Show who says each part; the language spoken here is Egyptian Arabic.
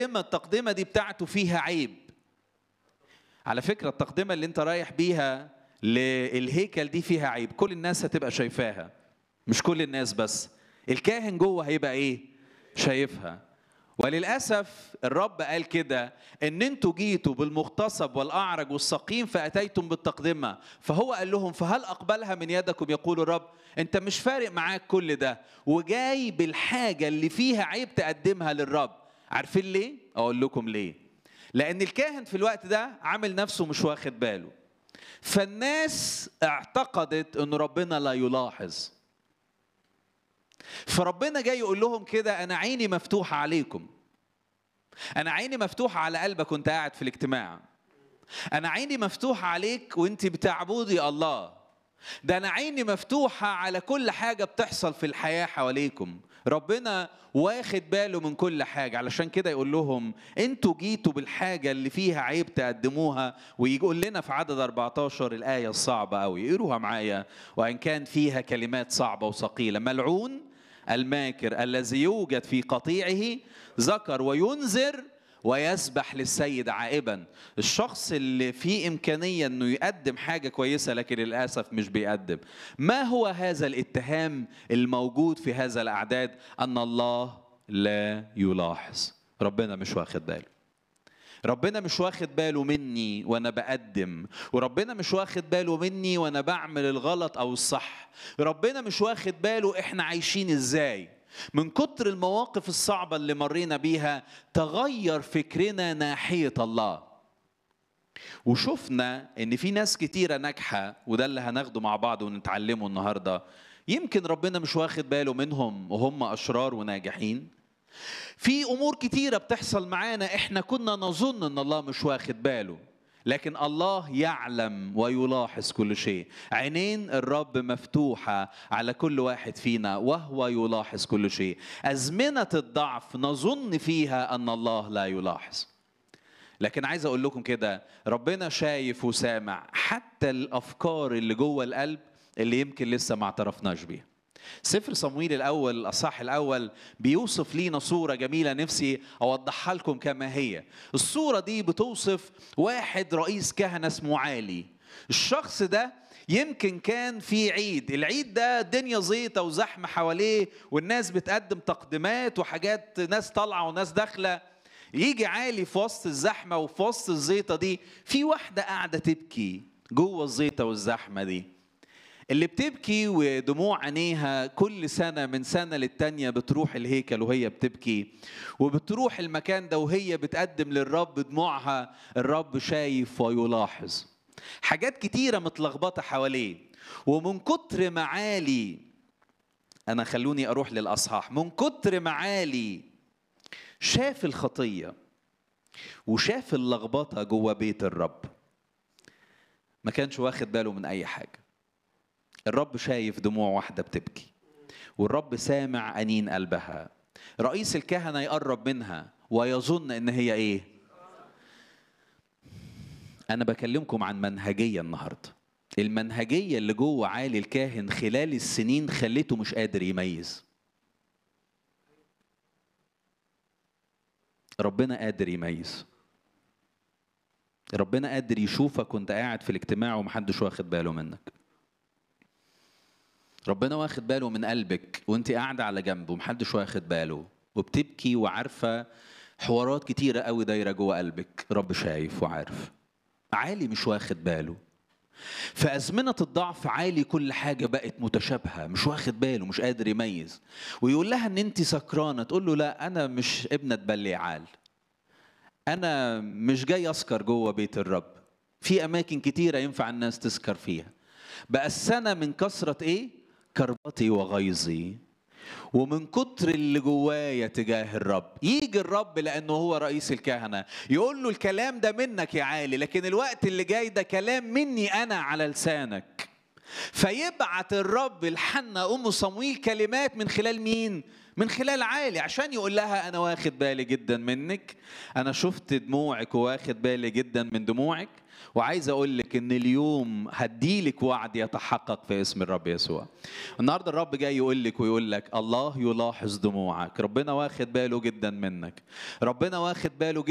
Speaker 1: التقدمه دي بتاعته فيها عيب على فكره التقدمه اللي انت رايح بيها للهيكل دي فيها عيب كل الناس هتبقى شايفاها مش كل الناس بس الكاهن جوه هيبقى ايه شايفها وللاسف الرب قال كده ان انتوا جيتوا بالمغتصب والاعرج والسقيم فاتيتم بالتقدمه فهو قال لهم فهل اقبلها من يدكم يقول الرب انت مش فارق معاك كل ده وجاي بالحاجه اللي فيها عيب تقدمها للرب عارفين ليه اقول لكم ليه لان الكاهن في الوقت ده عامل نفسه مش واخد باله فالناس اعتقدت ان ربنا لا يلاحظ فربنا جاي يقول لهم كده انا عيني مفتوحه عليكم انا عيني مفتوحه على قلبك وانت قاعد في الاجتماع انا عيني مفتوحه عليك وانت بتعبدي الله ده انا عيني مفتوحه على كل حاجه بتحصل في الحياه حواليكم ربنا واخد باله من كل حاجه علشان كده يقول لهم انتوا جيتوا بالحاجه اللي فيها عيب تقدموها ويقول لنا في عدد 14 الايه الصعبه قوي اقروها معايا وان كان فيها كلمات صعبه وثقيله ملعون الماكر الذي يوجد في قطيعه ذكر وينذر ويسبح للسيد عائبا الشخص اللي فيه إمكانية أنه يقدم حاجة كويسة لكن للأسف مش بيقدم ما هو هذا الاتهام الموجود في هذا الأعداد أن الله لا يلاحظ ربنا مش واخد باله ربنا مش واخد باله مني وانا بقدم وربنا مش واخد باله مني وانا بعمل الغلط او الصح ربنا مش واخد باله احنا عايشين ازاي من كتر المواقف الصعبة اللي مرينا بيها تغير فكرنا ناحية الله وشفنا ان في ناس كتيرة ناجحة وده اللي هناخده مع بعض ونتعلمه النهاردة يمكن ربنا مش واخد باله منهم وهم أشرار وناجحين في امور كتيره بتحصل معانا احنا كنا نظن ان الله مش واخد باله لكن الله يعلم ويلاحظ كل شيء عينين الرب مفتوحة على كل واحد فينا وهو يلاحظ كل شيء أزمنة الضعف نظن فيها أن الله لا يلاحظ لكن عايز أقول لكم كده ربنا شايف وسامع حتى الأفكار اللي جوه القلب اللي يمكن لسه ما اعترفناش بيها سفر صمويل الاول الاصح الاول بيوصف لينا صوره جميله نفسي اوضحها لكم كما هي الصوره دي بتوصف واحد رئيس كهنه اسمه عالي الشخص ده يمكن كان في عيد العيد ده الدنيا زيطة وزحمة حواليه والناس بتقدم تقديمات وحاجات ناس طالعة وناس داخلة يجي عالي في وسط الزحمة وفي وسط الزيطة دي في واحدة قاعدة تبكي جوه الزيطة والزحمة دي اللي بتبكي ودموع عينيها كل سنة من سنة للتانية بتروح الهيكل وهي بتبكي وبتروح المكان ده وهي بتقدم للرب دموعها الرب شايف ويلاحظ حاجات كتيرة متلخبطة حواليه ومن كتر معالي أنا خلوني أروح للأصحاح من كتر معالي شاف الخطية وشاف اللخبطة جوه بيت الرب ما كانش واخد باله من أي حاجة الرب شايف دموع واحدة بتبكي والرب سامع أنين قلبها رئيس الكهنة يقرب منها ويظن إن هي إيه أنا بكلمكم عن منهجية النهاردة المنهجية اللي جوه عالي الكاهن خلال السنين خليته مش قادر يميز ربنا قادر يميز ربنا قادر يشوفك وانت قاعد في الاجتماع ومحدش واخد باله منك ربنا واخد باله من قلبك وانت قاعده على جنب ومحدش واخد باله وبتبكي وعارفه حوارات كتيره قوي دايره جوه قلبك رب شايف وعارف عالي مش واخد باله في أزمنة الضعف عالي كل حاجة بقت متشابهة مش واخد باله مش قادر يميز ويقول لها ان انت سكرانة تقول له لا انا مش ابنة بليعال انا مش جاي اسكر جوه بيت الرب في اماكن كتيرة ينفع الناس تسكر فيها بقى السنة من كثرة ايه كربتي وغيظي ومن كتر اللي جوايا تجاه الرب يجي الرب لانه هو رئيس الكهنه يقول له الكلام ده منك يا عالي لكن الوقت اللي جاي ده كلام مني انا على لسانك فيبعت الرب لحنا ام صمويل كلمات من خلال مين من خلال عالي عشان يقول لها انا واخد بالي جدا منك انا شفت دموعك وواخد بالي جدا من دموعك وعايز اقول لك ان اليوم هديلك وعد يتحقق في اسم الرب يسوع النهارده الرب جاي يقول لك ويقول لك الله يلاحظ دموعك ربنا واخد باله جدا منك ربنا واخد باله